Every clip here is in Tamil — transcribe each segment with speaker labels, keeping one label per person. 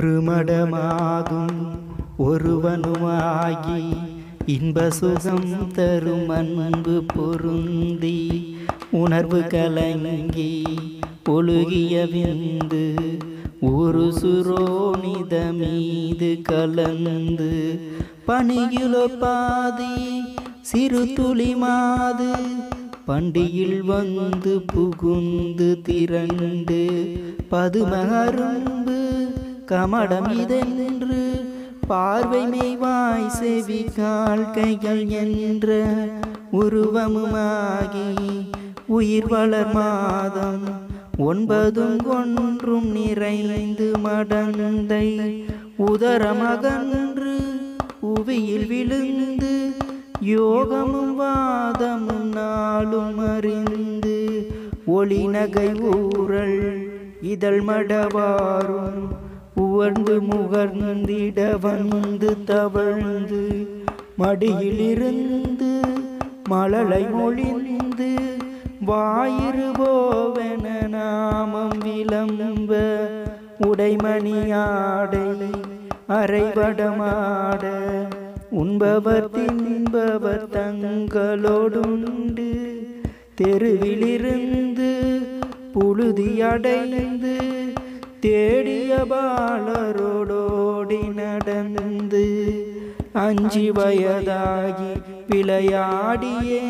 Speaker 1: ஒருமடமாகும் ஒருவனுமாகி இன்ப சுகம் தரும் அன்பு பொருந்தி உணர்வு கலங்கி ஒழுகிய விந்து ஒரு சுரோனித மீது கலந்து பணியிலோ பாதி சிறு துளி மாது பண்டியில் வந்து புகுந்து திரண்டு பதுமகரும்பு கமடம் இதென்று பார்வை மெய்வாய் செவி கால் கைகள் என்ற உருவமுமாகி உயிர் வளர் மாதம் ஒன்பதும் ஒன்றும் நிறைந்து மடந்தை உதரமகன்று உவியில் விழுந்து யோகமும் வாதமும் நாளும் அறிந்து ஒளி நகை ஊரல் இதழ் மடவாரும் உவர்ந்து முகர்ந்திட வந்து தவழ்ந்து மடியிலிருந்து மழலை மொழிந்து வாயிருவோவென நாமம் விளம்ப உடைமணியாடை அரைவடமாட உண்பவர் தின்பவர் தங்களோடுண்டு தெருவிலிருந்து புழுதியடைந்து தேடிய பாலரோடோடி நடந்து அஞ்சு வயதாகி விளையாடியே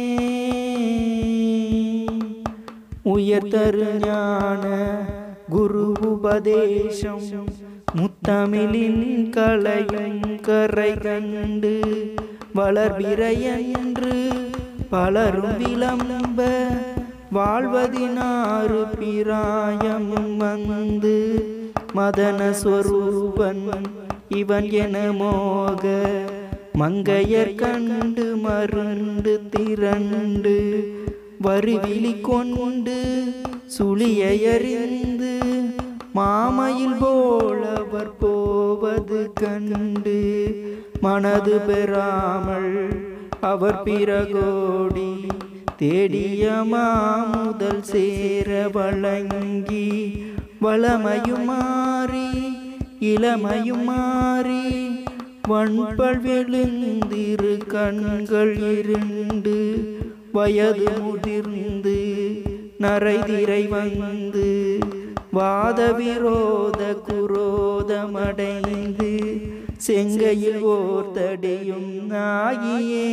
Speaker 1: உயர்தரு ஞான குரு உபதேசம் முத்தமிழின் கலையும் கரை கண்டு வளர்பிறையன்று பலரும் விளம்ப வாழ்வதினாறு பிராயமும் வந்து மதன ஸ்வரூபன் இவன் என மோக மங்கையர் கண்டு மருண்டு திரண்டு வருவிழி கொண்டு சுழியறிந்து மாமையில் போலவர் போவது கண்டு மனது பெறாமல் அவர் பிறகோடி தேடிய மாமுதல் சேர வழங்கி வளமையும் மாறி இளமையும் மாறி வன்பல் விழுந்திரு கண்கள் இருண்டு வயது முதிர்ந்து நரைதிரை வந்து வாத விரோத குரோதமடைந்து செங்கையில் ஓர்த்தடியும் ஆகியே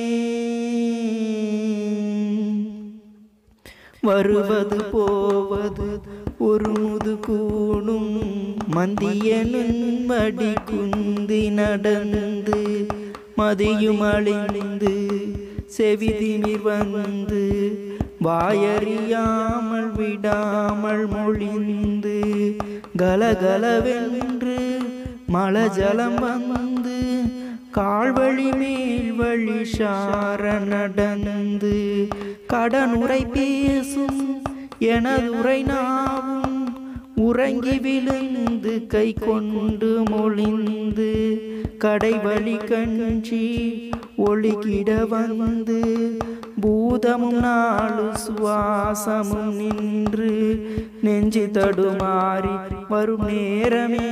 Speaker 1: வருவது போவது ஒரு முது கூணும் மந்தியனும் வடி குந்தி நடந்து மதியும் அழிந்து செவிதிமிர் வந்து வாயறியாமல் விடாமல் மொழிந்து கலகலவென்று மலஜலம் வந்து கால்வழி மேல் வழி சார நடந்து கடனுரை பேசும் எனதுரை நாவும் உறங்கி விழுந்து கை கொண்டு மொழிந்து கடைவழி கஞ்சி ஒளிகிட வந்து பூதமும் நாலு சுவாசமும் நின்று நெஞ்சு தடுமாறி வரும் நேரமே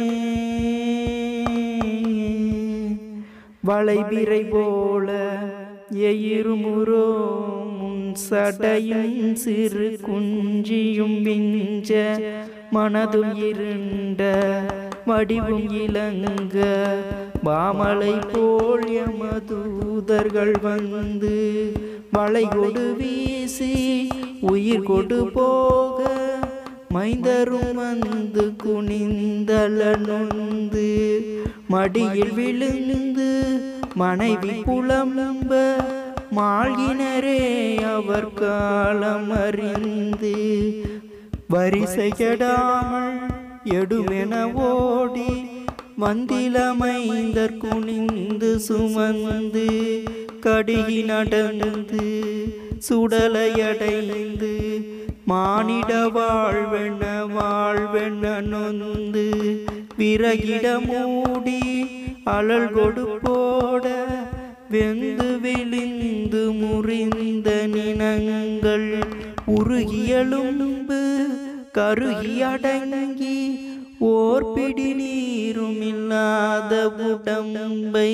Speaker 1: வளைபிறை போல எயிருமுரோ முன் சடையும் சிறு குஞ்சியும் விஞ்ச மனதும் இருண்ட வடிவும் இளங்க மாமலை போல் எமதூதர்கள் வந்து வளை கொடு வீசி உயிர் கொடு போக மைந்தரும் வந்து குனிந்தல நொந்து மடியில் விழுந்து மனைவி புலம்ப மாழ்கினரே அவர் காலம் அறிந்து வரிசை கெடாமல் எடுமென ஓடி வந்திலமைந்தர் குனிந்து சுமந்து கடிகி நடந்து சுடலையடைந்து மானிட வாழ்வென வாழ்வென நொந்து விறகிட மூடி அழல் கொடுப்போட வெந்து விழிந்து முறிந்த நினங்கள் உருகியலும்பு கருகி அடங்கி ஓர் பிடி நீரும் இல்லாத உடம்பை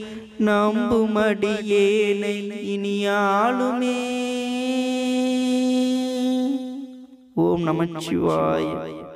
Speaker 1: நம்புமடியேனை இனியாளுமே ஓம் நமச்சிவாய